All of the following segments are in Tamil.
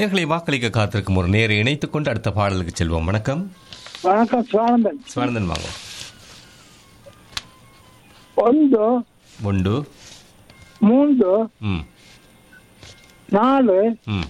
நேர்களை வாக்களிக்க காத்திருக்கும் ஒரு நேரை இணைத்துக் கொண்டு அடுத்த பாடலுக்கு செல்வோம் வணக்கம் வணக்கம் சுவானந்தன் சுவானந்தன் வாங்க ಒಂದು ஒன்று மூன்று ம் நாலு ம்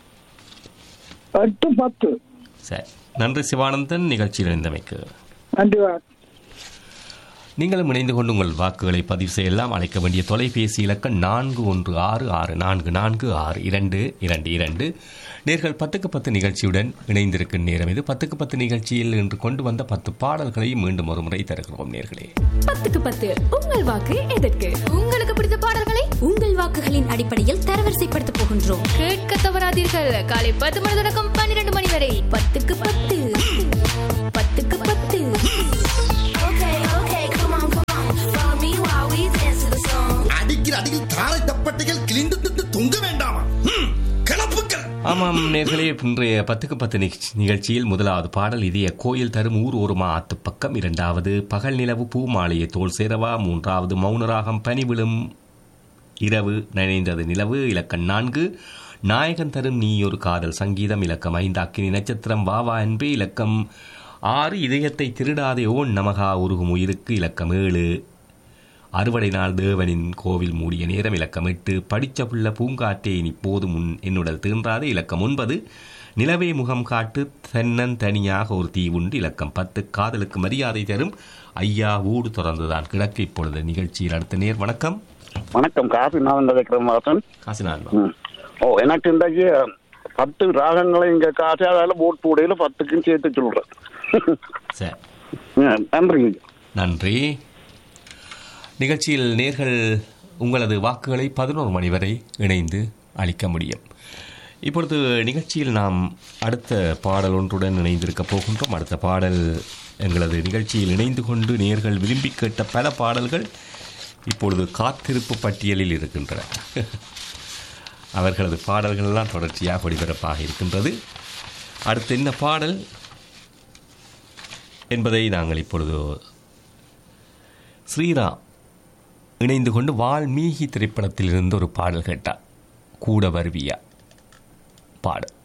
எட்டு பத்து சரி நன்றி சிவானந்தன் நிகழ்ச்சியில் இணைந்தமைக்கு நன்றி வணக்கம் நீங்களும் இணைந்து கொண்டு உங்கள் வாக்குகளை பதிவு செய்யலாம் அழைக்க வேண்டிய தொலைபேசி இலக்கம் நான்கு ஒன்று ஆறு ஆறு நான்கு நான்கு ஆறு இரண்டு இரண்டு இரண்டு நேர்கள் பத்துக்கு பத்து நிகழ்ச்சியுடன் இணைந்திருக்கும் நேரம் இது பத்துக்கு பத்து நிகழ்ச்சியில் இன்று கொண்டு வந்த பத்து பாடல்களை மீண்டும் ஒரு முறை தருகிறோம் நேர்களே பத்துக்கு பத்து உங்கள் வாக்கு எதற்கு உங்களுக்கு பிடித்த பாடல்களை உங்கள் வாக்குகளின் அடிப்படையில் தரவரிசைப்படுத்த போகின்றோம் கேட்க தவறாதீர்கள் காலை பத்து மணி தொடக்கம் பன்னிரண்டு மணி வரை பத்துக்கு பத்து பத்துக்கு பத்து Okay, okay, come on, come on. Follow me while we dance to the song. அடிக்கிற அடியில் தாரை தப்பட்டைகள் கிழிந்து திட்டு தொங்க வேண்டாமா ம், கிளப்புக்கள் ஆமாம் நேர்களே இன்றைய பத்துக்கு பத்து நிகழ்ச்சி- நிகழ்ச்சியில் முதலாவது பாடல் இதய கோயில் தரும் ஊர் ஒருமா ஆத்து பக்கம் இரண்டாவது பகல் நிலவு பூ மாலையை தோல் சேரவா மூன்றாவது மௌனராகம் பனி விழும் இரவு நனைந்தது நிலவு இலக்கம் நான்கு நாயகன் தரும் நீ ஒரு காதல் சங்கீதம் இலக்கம் ஐந்து அக்கினி நட்சத்திரம் வாவா என்பே இலக்கம் ஆறு இதயத்தை திருடாதே ஓன் நமகா உருகும் உயிருக்கு இலக்கம் ஏழு அறுவடை நாள் தேவனின் கோவில் மூடிய நேரம் இலக்கம் எட்டு படிச்ச புள்ள பூங்காற்றே இனி போதும் உன் என்னுடல் தீன்றாதே இலக்கம் ஒன்பது நிலவே முகம் காட்டு தென்னன் தனியாக ஒரு தீ உண்டு இலக்கம் பத்து காதலுக்கு மரியாதை தரும் ஐயா ஊடு தொடர்ந்துதான் கிழக்கு இப்பொழுது நிகழ்ச்சியில் அடுத்த நேர் வணக்கம் வணக்கம் காசு நான் விக்ரமாசன் காசிநாத் ம். ஓ எனக்கு இன்றைக்கு பத்து ராகங்களை இங்க காசு அதால போட் பூடையில பத்துக்கும் சேர்த்து சொல்றேன் சரி ம், நன்றி நன்றி நிகழ்ச்சியில் நேர்கள் உங்களது வாக்குகளை பதினோரு மணி வரை இணைந்து அளிக்க முடியும் இப்பொழுது நிகழ்ச்சியில் நாம் அடுத்த பாடல் ஒன்றுடன் இணைந்திருக்க போகின்றோம் அடுத்த பாடல் எங்களது நிகழ்ச்சியில் இணைந்து கொண்டு நேர்கள் விரும்பி கேட்ட பல பாடல்கள் இப்பொழுது காத்திருப்பு பட்டியலில் இருக்கின்றன அவர்களது பாடல்கள் எல்லாம் தொடர்ச்சியாக ஒளிபரப்பாக இருக்கின்றது அடுத்து என்ன பாடல் என்பதை நாங்கள் இப்பொழுது ஸ்ரீராம் இணைந்து கொண்டு வால்மீகி திரைப்படத்தில் இருந்து ஒரு பாடல் கேட்டார் கூட வருவியா பாடல்